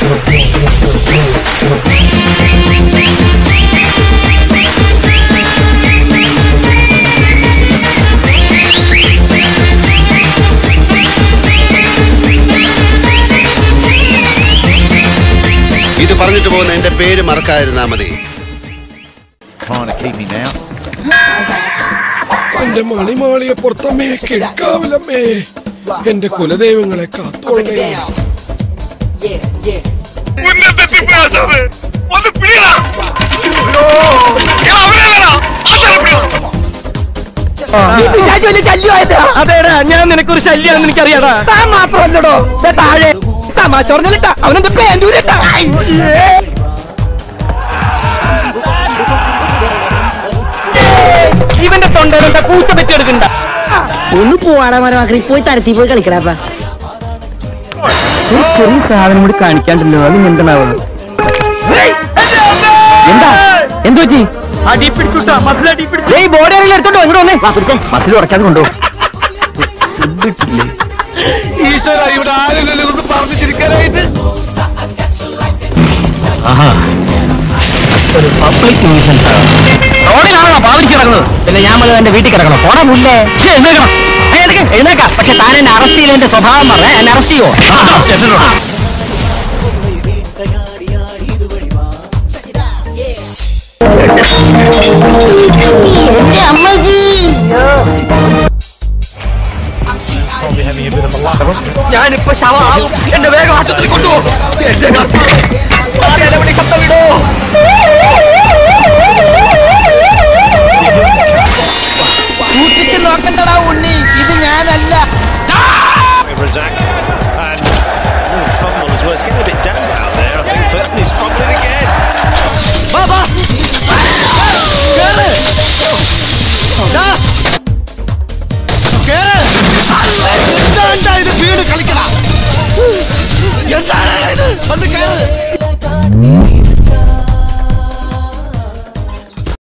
ഇത് പറഞ്ഞിട്ട് പോകുന്ന എന്റെ പേര് മറക്കാതിരുന്നാ മതി Trying to keep me now. എന്റെ മണിമാളിയെ പുറത്തമ്മേ കിടക്കാവിലമ്മേ എന്റെ കുലദൈവങ്ങളെ കാത്തോളണേ അതേടാ ഞാൻ നിനക്കൊരു ശല്യാണെന്ന് എനിക്കറിയാടാ താൻ മാത്രമല്ലടോ ദേ താഴെ തമാശ പറഞ്ഞിട്ടാ അവനെന്റെ പേന്റൂരിട്ടാ ഇവന്റെ തൊണ്ടയിലെന്താ പൂച്ച പറ്റിയെടുക്കണ്ട ഒന്ന് പോവാടാ മരമാക്കി പോയി തരത്തി പോയി കളിക്കടാപ്പ ഒരു ചെറിയ സാധനം കൂടി കാണിക്കാണ്ടല്ലോ അത് എന്താണാവുക എന്താ എന്തു പറ്റി ഈ ബോഡി അറിയില്ല എടുത്തോണ്ടോ ഇങ്ങോട്ട് വന്നേ മസിൽ ഉറക്കാതെ കൊണ്ടോ ഈശ്വര ഇവിടെ ആരെങ്കിലും ഒന്ന് പറഞ്ഞു ചിരിക്കാനായിട്ട് പബ്ലിക് ന്യൂസൻസ് റോഡിലാണോ പാവരിക്ക് കിടക്കുന്നത് പിന്നെ ഞാൻ മതി എന്റെ വീട്ടിൽ കിടക്കണം പോടാ മുല്ലേ എഴുന്നേക്കണം എഴുന്നേക്ക് എഴുന്നേക്കാം പക്ഷെ താൻ എന്നെ അറസ്റ്റ് ചെയ്ത് എന്റെ സ്വഭാവം പറഞ്ഞേ എന്നെ അറസ്റ്റ് ചെയ്യോ ഞാനിപ്പോ ശവമാവും എന്റെ വേഗം ആശുപത്രി കൊണ്ടുപോകും എന്റെ കർത്താവേ, ആരെയും വിളി ശബ്ദം വിടോ സൂക്ഷിച്ച് നോക്കണ്ടടാ ഉണ്ണി ഇത് ഞാനല്ല Razak and ooh, fumble as well. It's getting a bit damp out there. I think Burton is fumbling again. Baba കേറ് ദാ. കേറ് എന്താ ഇത് വീട് കളിക്കണ എന്താണ് ഇത് വന്ന് കയറ്